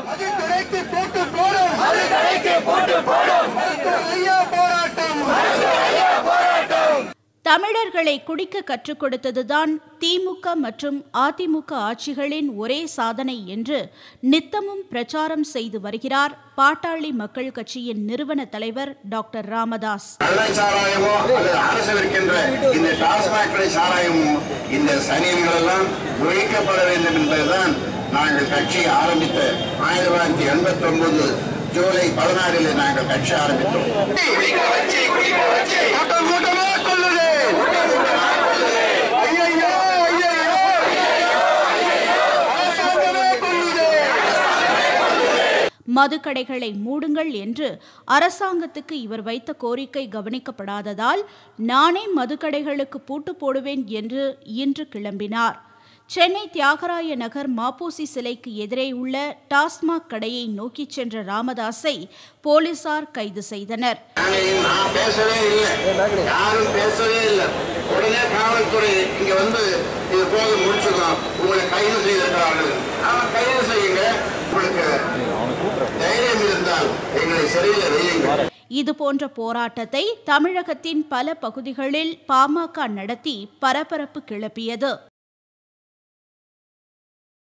அது தடைக்கு போட்டு போடும் அது தடைக்கு போட்டு போடும் ஐயா போராட்டம் தமிழர்களை குடிக்க கற்றுக் கொடுத்ததுதான் திமுக மற்றும் அதிமுக ஆட்சிகளின் ஒரே சாதனை என்று நித்தமும் பிரச்சாரம் செய்து வருகிறார் பாட்டாளி மக்கள் கட்சியின் நிறுவன தலைவர் டாக்டர் ராமதாஸ் கள்ளச்சாராயமோ அல்லது அரசு விற்கின்ற இந்த டாஸ்மாக் கடை சாராயமோ இந்த சனியன்கள் எல்லாம் ஒழிக்கப்பட வேண்டும் என்பதுதான் நாங்கள் கட்சி ஆரம்பித்த ஆயிரத்தி தொள்ளாயிரத்தி எண்பத்தி ஒன்பது ஜூலை பதினாறில் நாங்கள் கட்சி ஆரம்பித்தோம் கூட்டம் கூட்டமா கொள்ளுது ஐயையோ, ஐயையோ. அரசாங்கமே கொள்ளுது மதுக்கடைகளை மூடுங்கள் என்று அரசாங்கத்துக்கு இவர் வைத்த கோரிக்கை கவனிக்கப்படாததால் நானே மதுக்கடைகளுக்கு பூட்டு போடுவேன் என்று இன்று கிளம்பினார் சென்னை தியாகராய நகர் மாப்போசி சிலைக்கு எதிரே உள்ள டாஸ்மாக் கடையை நோக்கிச் சென்ற ராமதாஸை போலீசார் கைது செய்தனர் நாங்கள் நான் பேசவே இல்லை யாரும் பேசவே இல்லை உடனே காவல்துறை இங்க வந்து இது போக முடிச்சுக்கணும் உங்களை கைது செய்திருக்கிறார்கள் அவன் கைது செய்யுங்க உங்களுக்கு தைரியம் இருந்தால் எங்களை சிறையில் வையுங்கள் இதுபோன்ற போராட்டத்தை தமிழகத்தின் பல பகுதிகளில் பாமக நடத்தி பரபரப்பு கிளப்பியது